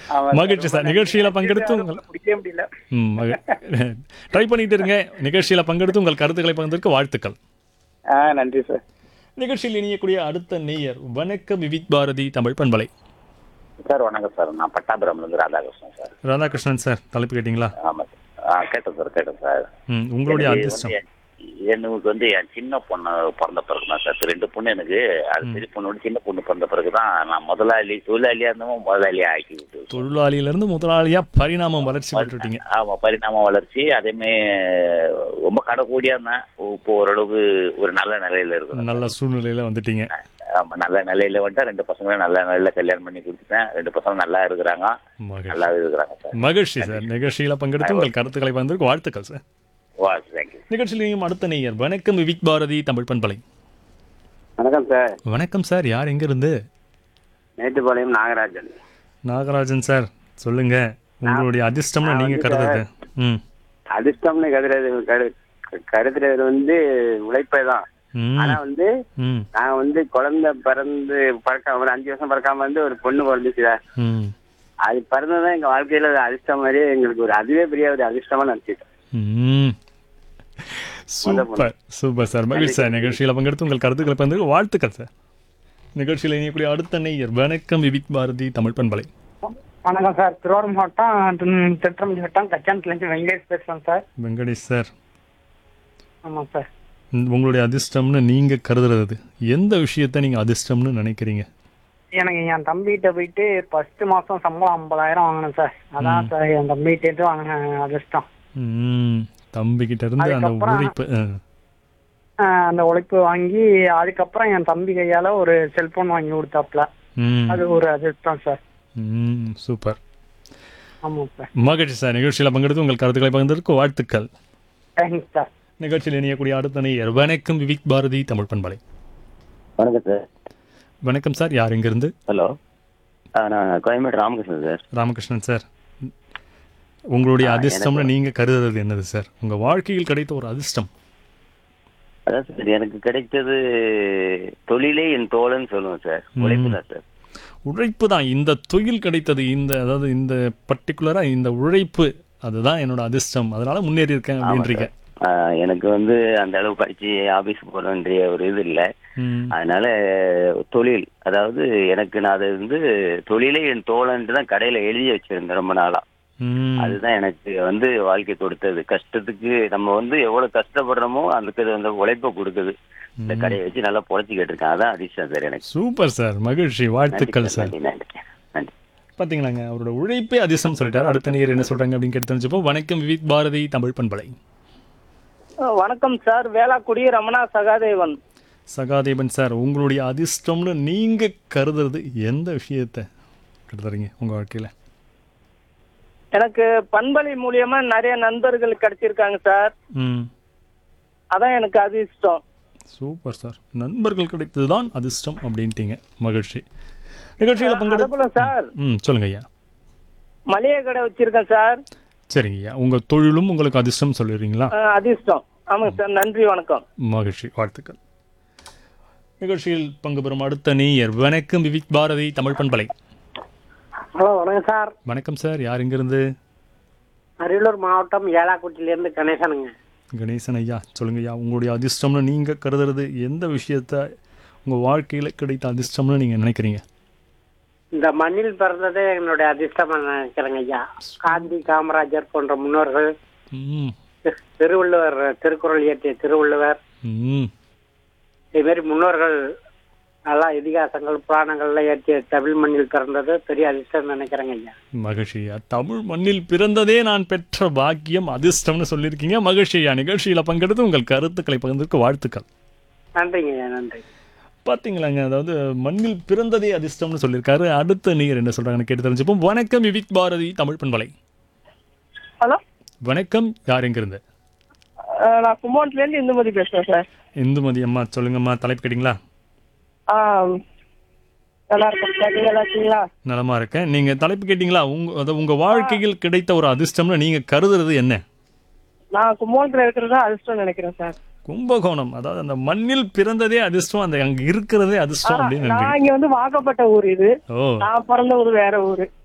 ஆமா மகிழ்ச்சி சார் நிகழ்ச்சியில பங்கெடுத்து உங்கள் பிடிக்கவே முடியல ம் ட்ரை பண்ணிட்டு இருங்க நிகழ்ச்சியில பங்கெடுத்து உங்கள் கருத்துக்களை பகிர்ந்ததற்கு வாழ்த்துக்கள் ஆ நன்றி சார் நிகழ்ச்சியில் இணையக்கூடிய அடுத்த நேயர் வணக்கம் விவிக் பாரதி தமிழ் பண்பலை சார் வணக்கம் சார் நான் பட்டாபுரம்லேருந்து ராதாகிருஷ்ணன் சார் ராதாகிருஷ்ணன் சார் தலைப்பு கேட்டிங்களா ஆமாம் சார் ஆ கேட்டேன் சார் கேட்டேன் சார் ம் உங்களுடைய எனக்கு அதிர்ஷ்டம் வந்து என்- எனக்கு வந்து என் சின்ன பொண்ணு பிறந்த பிறகு தான் சார் ரெண்டு பொண்ணு எனக்கு அது பெரிய பொண்ணோட சின்ன பொண்ணு பிறந்த பிறகு தான் நான் முதலாளி தொழிலாளியாக இருந்தவன் முதலாளியாக ஆக்கி விட்டு தொழிலாளியிலிருந்து முதலாளியா பரிணாமம் வளர்ச்சி பெற்றுட்டீங்க ஆமா பரிணாம வளர்ச்சி அதேமே ரொம்ப கடைக்கூடியா இருந்தேன் இப்போ ஓரளவுக்கு ஒரு நல்ல நிலையில இருக்கிறேன் நல்ல சூழ்நிலையில வந்துட்டீங்க ஆமா நல்ல நிலையில வந்துட்டு ரெண்டு பசங்களும் நல்ல நிலையில கல்யாணம் பண்ணி கொடுத்துட்டேன் ரெண்டு பசங்க நல்லா இருக்கிறாங்க மகிழ்ச்சி நல்லா இருக்கிறாங்க சார் மகிழ்ச்சி சார் நிகழ்ச்சியில பங்கெடுத்து உங்கள் கருத்துக்களை பகிர்ந்ததற்கு வாழ்த்துக்கள் சார் வா தேங்க்யூ நிகழ்ச்சியில் இணையும் அடுத்த நேயர் வணக்கம் விவிக் பாரதி தமிழ் பண்பலை வணக்கம் சார் வணக்கம் சார் யார் எங்க இருந்து மேட்டுப்பாளையம் நாகராஜன் நாகராஜன் சார் சொல்லுங்க உங்களுடைய அதிர்ஷ்டம்னு நான் நீங்க வந்து கருதுறது ம் அதிர்ஷ்டம்னு கருதுறது கரு கருதுறது வந்து உழைப்பே தான் ம் ஆனா வந்து ம் நான் வந்து குழந்தை பிறந்து பிறக்காம ஒரு அஞ்சு வருஷம் பிறக்காம வந்து ஒரு பொண்ணு பிறந்துச்சு சார் ம் அது பிறந்ததான் எங்க வாழ்க்கையில ஒரு அதிர்ஷ்டம் மாதிரியே எங்களுக்கு ஒரு அதுவே பெரிய ஒரு அதிர்ஷ்டமா நினைச்சிட்டேன் ம் சூப்பர் சூப்பர் சார் மகிழ்ச்சி சார் நிகழ்ச்சியில் பங்கெடுத்து உங்கள் கருத்துக்களை பகிர்ந்து வாழ்த்துக்கள் சார் நிகழ்ச்சியில் இணையக்கூடிய அடுத்த நேயர் வணக்கம் விவிக் பாரதி தமிழ் பண்பலை வணக்கம் சார் திருவாரூர் மாவட்டம் திட்டமணி வட்டம் கச்சான்லேருந்து வெங்கடேஷ் பேசுகிறேன் சார் வெங்கடேஷ் சார் ஆமாம் சார் ம், உங்களுடைய அதிர்ஷ்டம்னு நீங்க கருதுறது எந்த விஷயத்தை நீங்க அதிர்ஷ்டம்னு நினைக்கிறீங்க எனக்கு என் தம்பிகிட்ட போயிட்டு ஃபர்ஸ்ட் மாதம் சம்பளம் ஐம்பதாயிரம் வாங்கினேன் சார் அதான் சார் என் தம்பிகிட்ட வாங்கின அதிர்ஷ்டம் ம் தம்பி கிட்ட இருந்து அந்த அதுக்கப்புறம் உழைப்பு ஆ. ஆஹ் அந்த உழைப்பு வாங்கி அதுக்கப்புறம் என் தம்பி கையால் ஒரு செல்போன் வாங்கி கொடுத்தாப்புல ம் அது ஒரு அதிர்ஷ்டம் சார் ம் சூப்பர் ஆமாம் சார் மகிழ்ச்சி சார் நிகழ்ச்சியில் பங்கெடுத்து உங்கள் கருத்துக்களை பகிர்ந்ததற்கு வாழ்த்துக்கள் தேங்க்ஸ் சார் நிகழ்ச்சியில் இணையக்கூடிய அடுத்த நேயர் வணக்கம் விவிக் பாரதி தமிழ் பண்பலை வணக்கம் சார் வணக்கம் சார் யார் இங்கிருந்து ஹலோ நான் கோயம்பேடு ராமகிருஷ்ணன் சார் ராமகிருஷ்ணன் சார் உங்களுடைய ஆ, அதிர்ஷ்டம்னு எனக்கு- நீங்க கருதுறது என்னது சார் உங்க வாழ்க்கையில் கிடைத்த ஒரு அதிர்ஷ்டம் அதான் சார் எனக்கு கிடைத்தது தொழிலே என் தோழன்னு சொல்லுவேன் சார் உழைப்பு தான் சார் உழைப்பு தான் இந்த தொழில் கிடைத்தது இந்த அதாவது இந்த பர்டிகுலரா இந்த உழைப்பு அதுதான் என்னோட அதிர்ஷ்டம் அதனால முன்னேறி இருக்கேன் அப்படின்றீங்க ஆ, எனக்கு வந்து அந்த அளவு படிச்சு ஆபீஸ் போறேன்ற ஒரு இது இல்லை ம், அதனால தொழில் அதாவது எனக்கு நான் அது வந்து தொழிலே என் தோழன்ட்டு தான் கடையில எழுதி வச்சிருந்தேன் ரொம்ப நாளா ம், அதுதான் எனக்கு வந்து வாழ்க்கை கொடுத்தது கஷ்டத்துக்கு நம்ம வந்து எவ்வளவு கஷ்டப்படுறோமோ அதுக்கு அது வந்து உழைப்பை கொடுக்குது இந்த கடையை வச்சு நல்லா பொழைச்சிக்கிட்டு இருக்கேன் அதான் அதிர்ஷ்டம் சார் எனக்கு சூப்பர் சார் மகிழ்ச்சி வாழ்த்துக்கள் சார் நன்றி நன்றி நன்றி பாத்தீங்களாங்க அவரோட உழைப்பே அதிர்ஷ்டம் சொல்லிட்டார் அடுத்த நேயர் என்ன சொல்றாங்க அப்படின்னு கேட்டு தெரிஞ்சப்போ வணக்கம் விவிக் பாரதி தமிழ் பண்பலை வணக்கம் சார் வேளாக்குடி ரமணா சகாதேவன் சகாதேவன் சார் உங்களுடைய அதிர்ஷ்டம்னு நீங்க கருதுறது எந்த விஷயத்தை கருதுறீங்க உங்க வாழ்க்கையில எனக்கு பண்பலை மூலியமா நிறைய நண்பர்கள் கிடைச்சிருக்காங்க சார் ம் அதான் எனக்கு அதிர்ஷ்டம் சூப்பர் சார் நண்பர்கள் கிடைத்ததுதான் அதிர்ஷ்டம் அப்படின்ட்டீங்க மகிழ்ச்சி நிகழ்ச்சியில் அதே பங்கெடு போல சார் ம் சொல்லுங்க ஐயா மளிகை கடை வச்சிருக்கேன் சார் சரிங்க ஐயா உங்க தொழிலும் உங்களுக்கு அதிர்ஷ்டம் சொல்லிடுறீங்களா அஹ், அதிர்ஷ்டம் ஆமாங்க சார் நன்றி வணக்கம் மகிழ்ச்சி வாழ்த்துக்கள் நிகழ்ச்சியில் பங்கு பெறும் அடுத்த நேயர் வணக்கம் விவிக் பாரதி தமிழ் பண்பலை ஹலோ வணக்கம் சார் வணக்கம் சார் யார் இங்கிருந்து அரியலூர் மாவட்டம் ஏலாக்குட்டிலேருந்து கணேசனுங்க கணேசன் ஐயா சொல்லுங்க ஐயா உங்களுடைய அதிர்ஷ்டம்னு நீங்க கருதுறது எந்த விஷயத்த உங்க வாழ்க்கையில கிடைத்த அதிர்ஷ்டம்னு நீங்க நினைக்கிறீங்க இந்த மண்ணில் பிறந்ததே என்னுடைய அதிர்ஷ்டமா நினைக்கிறேங்க ஐயா காந்தி காமராஜர் போன்ற முன்னோர்கள் ம் தி- திருவள்ளுவர் திருக்குறள் இயற்றிய திருவள்ளுவர் ம் இதே மாதிரி முன்னோர்கள் நல்லா இதிகாசங்கள் புராணங்கள்ல இயற்றிய தமிழ் மண்ணில் பிறந்தது பெரிய அதிர்ஷ்டம் நினைக்கிறேங்க ஐயா மகிழ்ச்சியா தமிழ் மண்ணில் பிறந்ததே நான் பெற்ற பாக்கியம் அதிர்ஷ்டம்னு சொல்லியிருக்கீங்க மகிழ்ச்சியா நிகழ்ச்சியில பங்கெடுத்து உங்கள் கருத்துக்களை பகிர்ந்ததற்கு வாழ்த்துக்கள் நன்றிங்க ஐயா நன்றி பாத்தீங்களாங்க அதாவது மண்ணில் பிறந்ததே அதிர்ஷ்டம்னு சொல்லியிருக்காரு அடுத்த நீர் என்ன சொல்றாங்கன்னு கேட்டு தெரிஞ்சுப்போம் வணக்கம் விவிக் பாரதி தமிழ் பண்பலை ஹலோ வணக்கம் யார் எங்கிருந்து நான் கும்போண்ட்ல இருந்து இந்துமதி பேசுறேன் சார் இந்துமதி அம்மா சொல்லுங்கம்மா தலைப்பு கேட்டிங்களா நல்லா இருக்கும் சார் நீங்க நல்லா இருக்கீங்களா நலமா இருக்கேன் நீங்க தலைப்பு கேட்டிங்களா உங்க அதாவது உங்க வாழ்க்கையில் கிடைத்த ஒரு அதிர்ஷ்டம்னு நீங்க கருதுறது என்ன நான் கும்போண்ட்ல இருக்கிறதா அதிர்ஷ்டம் நினைக்கிறேன் சார் கும்பகோணம் அதாவது அந்த மண்ணில் பிறந்ததே அதிர்ஷ்டம் அந்த அங்க இருக்கிறதே அதிர்ஷ்டம் அப்படின்னு நான் நினைக்கிறேன் இங்க வந்து வாக்கப்பட்ட ஊர் இது ஓ நான் பிறந்த ஊர் வேற ஊரு